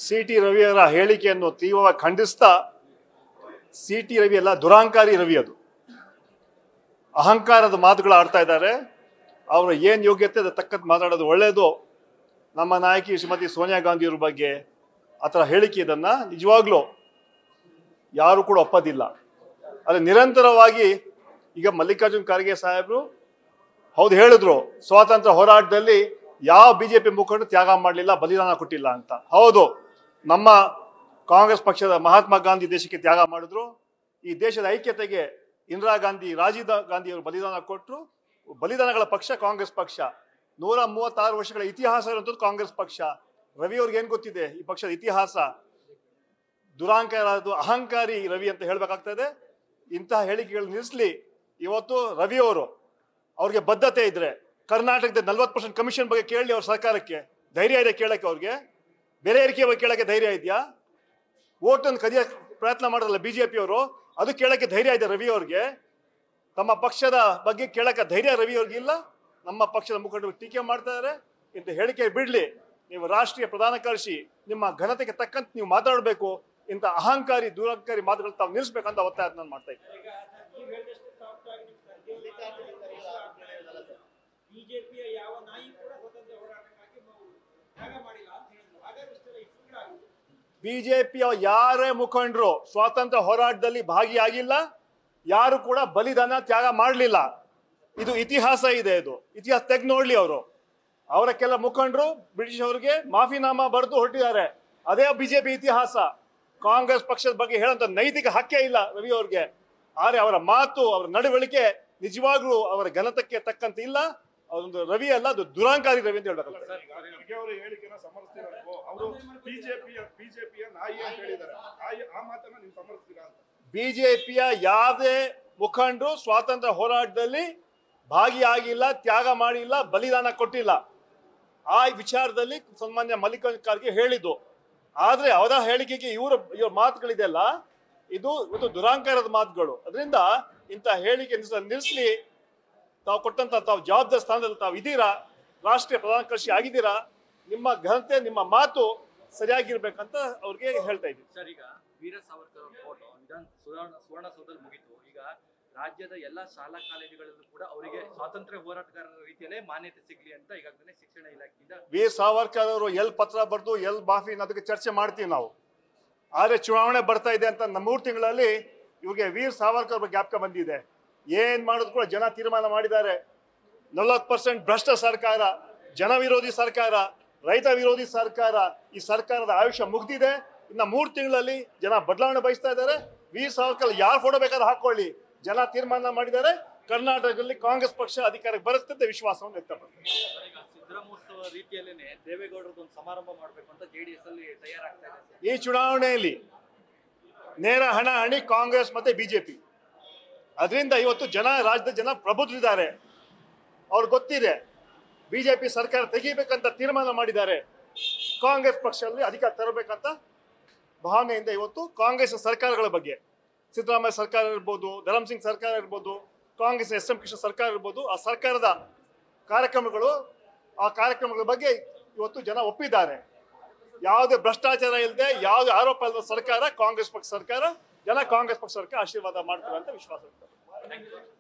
C T ರವಿಯವರ ಹೇಳಿಕೆಯನ್ನು ತೀವ್ರವಾಗಿ ಖಂಡಿಸ್ತಾ C T Ravi ಎಲ್ಲ ದುರಾಂಕಾರಿ ರವಿ ಅದು ಅಹಂಕಾರದ ಮಾತುಗಳು ಆಡ್ತಾ ಇದ್ದಾರೆ ಅವರ ಏನ್ ಯೋಗ್ಯತೆ ಅದ್ರ ತಕ್ಕಂತ ಮಾತಾಡೋದು ಒಳ್ಳೆಯದು ನಮ್ಮ ನಾಯಕಿ ಶ್ರೀಮತಿ ಸೋನಿಯಾ ಗಾಂಧಿಯವ್ರ ಬಗ್ಗೆ ಆ ಥರ ಹೇಳಿಕೆ ಇದನ್ನ ನಿಜವಾಗ್ಲೂ ಯಾರು ಕೂಡ ಒಪ್ಪೋದಿಲ್ಲ ಆದರೆ ನಿರಂತರವಾಗಿ ಈಗ ಮಲ್ಲಿಕಾರ್ಜುನ್ ಖರ್ಗೆ ಸಾಹೇಬರು ಹೌದು ಹೇಳಿದ್ರು ಸ್ವಾತಂತ್ರ್ಯ ಹೋರಾಟದಲ್ಲಿ ಯಾವ ಬಿಜೆಪಿ ಮುಖಂಡರು ತ್ಯಾಗ ಮಾಡಲಿಲ್ಲ ಬಲಿದಾನ ಕೊಟ್ಟಿಲ್ಲ ಅಂತ ಹೌದು ನಮ್ಮ ಕಾಂಗ್ರೆಸ್ ಪಕ್ಷದ ಮಹಾತ್ಮ ಗಾಂಧಿ ದೇಶಕ್ಕೆ ತ್ಯಾಗ ಮಾಡಿದ್ರು ಈ ದೇಶದ ಐಕ್ಯತೆಗೆ ಇಂದಿರಾ ಗಾಂಧಿ ರಾಜೀವ್ ಗಾಂಧಿ ಅವರು ಬಲಿದಾನ ಕೊಟ್ಟರು ಬಲಿದಾನಗಳ ಪಕ್ಷ ಕಾಂಗ್ರೆಸ್ ಪಕ್ಷ ನೂರ ಮೂವತ್ತಾರು ವರ್ಷಗಳ ಇತಿಹಾಸ ಇರುವಂಥದ್ದು ಕಾಂಗ್ರೆಸ್ ಪಕ್ಷ ರವಿ ಅವ್ರಿಗೆ ಏನ್ ಗೊತ್ತಿದೆ ಈ ಪಕ್ಷದ ಇತಿಹಾಸ ದುರಾಂಕಾರ ಅದು ಅಹಂಕಾರಿ ರವಿ ಅಂತ ಹೇಳ್ಬೇಕಾಗ್ತದೆ ಇಂತಹ ಹೇಳಿಕೆಗಳು ನಿಲ್ಲಿಸ್ಲಿ ಇವತ್ತು ರವಿ ಅವರು ಅವ್ರಿಗೆ ಬದ್ಧತೆ ಇದ್ರೆ ಕರ್ನಾಟಕದ ನಲ್ವತ್ತು ಪರ್ಸೆಂಟ್ ಕಮಿಷನ್ ಬಗ್ಗೆ ಕೇಳಿ ಅವ್ರ ಸರ್ಕಾರಕ್ಕೆ ಧೈರ್ಯ ಇದೆ ಕೇಳಕ್ಕೆ ಅವ್ರಿಗೆ ಬೆಲೆ ಏರಿಕೆ ಬಗ್ಗೆ ಕೇಳಕ್ಕೆ ಧೈರ್ಯ ಇದೆಯಾ ಓಟನ್ನು ಕದಿಯ ಪ್ರಯತ್ನ ಮಾಡೋದಲ್ಲ ಬಿಜೆಪಿ ಅವರು ಅದು ಕೇಳಕ್ಕೆ ಧೈರ್ಯ ಇದೆ ರವಿ ಅವ್ರಿಗೆ ತಮ್ಮ ಪಕ್ಷದ ಬಗ್ಗೆ ಕೇಳಕ್ಕೆ ಧೈರ್ಯ ರವಿ ಅವ್ರಿಗೆ ಇಲ್ಲ ನಮ್ಮ ಪಕ್ಷದ ಮುಖಂಡರು ಟೀಕೆ ಮಾಡ್ತಾ ಇದ್ದಾರೆ ಇಂಥ ಹೇಳಿಕೆ ಬಿಡ್ಲಿ ನೀವು ರಾಷ್ಟ್ರೀಯ ಪ್ರಧಾನ ಕಾರ್ಯದರ್ಶಿ ನಿಮ್ಮ ಘನತೆಗೆ ತಕ್ಕಂತೆ ನೀವು ಮಾತಾಡಬೇಕು ಇಂಥ ಅಹಂಕಾರಿ ದುರಹಂಕಾರಿ ಮಾತುಗಳು ತಾವು ನಿಲ್ಲಿಸ್ಬೇಕಂತ ಒತ್ತಾಯ ನಾನು ಮಾಡ್ತಾ ಇದ್ದೀನಿ ಬಿಜೆಪಿಯ ಯಾವ ನಾಯಿ ಕೂಡ ಸ್ವತಂತ್ರ ಹೋರಾಟಕ್ಕಾಗಿ ನಾವು ತ್ಯಾಗ ಮಾಡಿಲ್ಲ ಅಂತ ಹೇಳಿದ್ರು ಹಾಗಾದ್ರೆ ಇಷ್ಟೆಲ್ಲ ಇಷ್ಟುಗಳು ಆಗಿದೆ ಬಿಜೆಪಿಯ ಯಾರೇ ಮುಖಂಡರು ಸ್ವಾತಂತ್ರ್ಯ ಹೋರಾಟದಲ್ಲಿ ಭಾಗಿಯಾಗಿಲ್ಲ ಯಾರು ಕೂಡ ಬಲಿದಾನ ತ್ಯಾಗ ಮಾಡಲಿಲ್ಲ ಇದು ಇತಿಹಾಸ ಇದೆ ಇದು ಇತಿಹಾಸ ತೆಗೆದು ನೋಡ್ಲಿ ಅವರು ಅವರ ಕೆಲ ಮುಖಂಡರು ಬ್ರಿಟಿಷ್ ಅವರಿಗೆ ಮಾಫಿನಾಮಾ ಬರೆದು ಹೊರಟಿದ್ದಾರೆ ಅದೇ ಬಿಜೆಪಿ ಇತಿಹಾಸ ಕಾಂಗ್ರೆಸ್ ಪಕ್ಷದ ಬಗ್ಗೆ ಹೇಳೋಂಥ ನೈತಿಕ ಹಕ್ಕೇ ಇಲ್ಲ ರವಿ ಅವ್ರಿಗೆ ಆದರೆ ಅವರ ಮಾತು ಅವರ ನಡವಳಿಕೆ ನಿಜವಾಗ್ಲೂ ಅವರ ಘನತಕ್ಕೆ ತಕ್ಕಂತೆ ಇಲ್ಲ ಅದೊಂದು ರವಿ ಅಲ್ಲ ಅದು ದುರಾಂಕಾರಿ ರವಿ ಅಂತ ಹೇಳ್ಬೇಕು ಈಗ ಖರ್ಗೆ ಅವರ ಹೇಳಿಕೆನ ಸಮರ್ಥಿಸ್ತೀರಾ ನೀವು ಅವರು ಬಿಜೆಪಿಯ ಬಿಜೆಪಿಯ ನಾಯಿ ಅಂತ ಹೇಳಿದ್ದಾರೆ ಆ ಆ ಮಾತನ್ನ ನೀವು ಸಮರ್ಥಿಸ್ತೀರಾ ಅಂತ ಬಿಜೆಪಿಯ ಯಾವುದೇ ಮುಖಂಡರು ಸ್ವಾತಂತ್ರ್ಯ ಹೋರಾಟದಲ್ಲಿ ಭಾಗಿಯಾಗಿಲ್ಲ ತ್ಯಾಗ ಮಾಡಿಲ್ಲ ಬಲಿದಾನ ಕೊಟ್ಟಿಲ್ಲ ಆ ವಿಚಾರದಲ್ಲಿ ಸನ್ಮಾನ್ಯ ಮಲ್ಲಿಕಾರ್ಜುನ ಖರ್ಗೆ ಹೇಳಿದ್ದು ಆದ್ರೆ ಅವರ ಹೇಳಿಕೆಗೆ ಇವರ ಇವ್ರ ಮಾತುಗಳಿದೆಯಲ್ಲ ಇದು ಇದು ದುರಾಂಕಾರದ ಮಾತುಗಳು ಅದರಿಂದ ಇಂಥ ಹೇಳಿಕೆ ನಿಲ್ಸ- ನಿಲ್ಲಿಸ್ಲಿ ತಾವು ಕೊಟ್ಟಂತ ತಾವು ಜವಾಬ್ದಾರಿ ಸ್ಥಾನದಲ್ಲಿ ತಾವು ಇದ್ದೀರಾ ರಾಷ್ಟ್ರೀಯ ಪ್ರಧಾನ ಕೃಷಿ ಆಗಿದ್ದೀರಾ ನಿಮ್ಮ ಘನತೆ ನಿಮ್ಮ ಮಾತು ಸರಿಯಾಗಿರ್ಬೇಕಂತ ಅವ್ರಿಗೆ ಹೇಳ್ತಾ ಇದ್ದೀನಿ ಸರ್ ಈಗ ವೀರ ಸಾವರ್ಕರ್ ಅವ್ರ ಫೋಟೋ ವಿಧಾನ ಸುವರ್ಣ ಸುವರ್ಣಸೌಧದಲ್ಲಿ ಮುಗಿತು ಈಗ ರಾಜ್ಯದ ಎಲ್ಲಾ ಶಾಲಾ ಕಾಲೇಜುಗಳಲ್ಲೂ ಕೂಡ ಅವರಿಗೆ ಸ್ವಾತಂತ್ರ್ಯ ಹೋರಾಟಗಾರರ ರೀತಿಯಲ್ಲೇ ಮಾನ್ಯತೆ ಸಿಗ್ಲಿ ಅಂತ ಈಗಾಗಲೇ ಶಿಕ್ಷಣ ಇಲಾಖೆಯಿಂದ ವೀರ್ ಸಾವರ್ಕರ್ ಅವರು ಎಲ್ ಪತ್ರ ಬರೆದು ಎಲ್ ಮಾಫಿ ಅದಕ್ಕೆ ಚರ್ಚೆ ಮಾಡ್ತೀವಿ ನಾವು ಆದ್ರೆ ಚುನಾವಣೆ ಬರ್ತಾ ಇದೆ ಅಂತ ನಮ್ಮ ಮೂರು ತಿಂಗಳಲ್ಲಿ ಇವ್ರಿಗೆ ವೀರ್ ಸಾವರ್ಕರ್ ಬಗ್ಗೆ ಜ್ಞಾಪಕ ಬಂದಿದೆ ಏನ್ ಮಾಡೋದು ಕೂಡ ಜನ ತೀರ್ಮಾನ ಮಾಡಿದ್ದಾರೆ ನಲವತ್ತು ಪರ್ಸೆಂಟ್ ಭ್ರಷ್ಟ ಸರ್ಕಾರ ಜನ ವಿರೋಧಿ ಸರ್ಕಾರ ರೈತ ವಿರೋಧಿ ಸರ್ಕಾರ ಈ ಸರ್ಕಾರದ ಆಯುಷ್ಯ ಮುಗ್ದಿದೆ ಇನ್ನ ಮೂರು ತಿಂಗಳಲ್ಲಿ ಜನ ಬದಲಾವಣೆ ಬಯಸ್ತಾ ಇದ್ದಾರೆ ವೀರ್ ಸಾವರ್ಕರ್ ಯಾರು ಫೋಟೋ ಬೇಕಾದ್ರೆ ಹಾಕೊಳ್ಳಿ ಜನ ತೀರ್ಮಾನ ಮಾಡಿದ್ದಾರೆ ಕರ್ನಾಟಕದಲ್ಲಿ ಕಾಂಗ್ರೆಸ್ ಪಕ್ಷ ಅಧಿಕಾರಕ್ಕೆ ಬರುತ್ತೆ ಅಂತ ವಿಶ್ವಾಸವನ್ನು ವ್ಯಕ್ತಪಡಿಸಿದೆ ಈಗ ಸಿದ್ದರಾಮೋತ್ಸವ ರೀತಿಯಲ್ಲೇನೆ ದೇವೇಗೌಡರದ್ದು ಒಂದು ಸಮಾರಂಭ ಮಾಡ್ಬೇಕು ಅಂತ ಜೆಡಿಎಸ್ ಅಲ್ಲಿ ತಯಾರಾಗ್ತಾ ಇದೆ ಸರ್. ಈ ಚುನಾವಣೆಯಲ್ಲಿ ನೇರ ಹಣ ಹಣಿ ಕಾಂಗ್ರೆಸ್ ಮತ್ತೆ ಬಿಜೆಪಿ ಅದರಿಂದ ಇವತ್ತು ಜನ ರಾಜ್ಯದ ಜನ ಪ್ರಬುದ್ಧರಿದ್ದಾರೆ ಅವ್ರಿಗೆ ಗೊತ್ತಿದೆ ಬಿಜೆಪಿ ಸರ್ಕಾರ ತೆಗಿಬೇಕಂತ ತೀರ್ಮಾನ ಮಾಡಿದ್ದಾರೆ ಕಾಂಗ್ರೆಸ್ ಪಕ್ಷದಲ್ಲಿ ಅಧಿಕಾರ ತರಬೇಕಂತ ಭಾವನೆಯಿಂದ ಇವತ್ತು ಕಾಂಗ್ರೆಸ್ ಸರ್ಕಾರಗಳ ಬಗ್ಗೆ ಸಿದ್ದರಾಮಯ್ಯ ಸರ್ಕಾರ ಇರ್ಬೋದು ಧರಮ್ ಸಿಂಗ್ ಸರ್ಕಾರ ಇರ್ಬೋದು ಕಾಂಗ್ರೆಸ್ ಎಸ್ ಎಂ ಕೃಷ್ಣ ಸರ್ಕಾರ ಇರ್ಬೋದು ಆ ಸರ್ಕಾರದ ಕಾರ್ಯಕ್ರಮಗಳು ಆ ಕಾರ್ಯಕ್ರಮಗಳ ಬಗ್ಗೆ ಇವತ್ತು ಜನ ಒಪ್ಪಿದ್ದಾರೆ ಯಾವುದೇ ಭ್ರಷ್ಟಾಚಾರ ಇಲ್ಲದೆ ಯಾವುದೇ ಆರೋಪ ಇಲ್ಲದ ಸರ್ಕಾರ ಕಾಂಗ್ರೆಸ್ ಪಕ್ಷ ಸರ್ಕಾರ ಜನ ಕಾಂಗ್ರೆಸ್ ಪಕ್ಷ ಸರ್ಕಾರ ಆಶೀರ್ವಾದ ಮಾಡ್ತಾರೆ ಅಂತ ವಿಶ್ವಾಸ ವ್ಯಕ್ತಪಡಿಸಿದ್ದಾರೆ.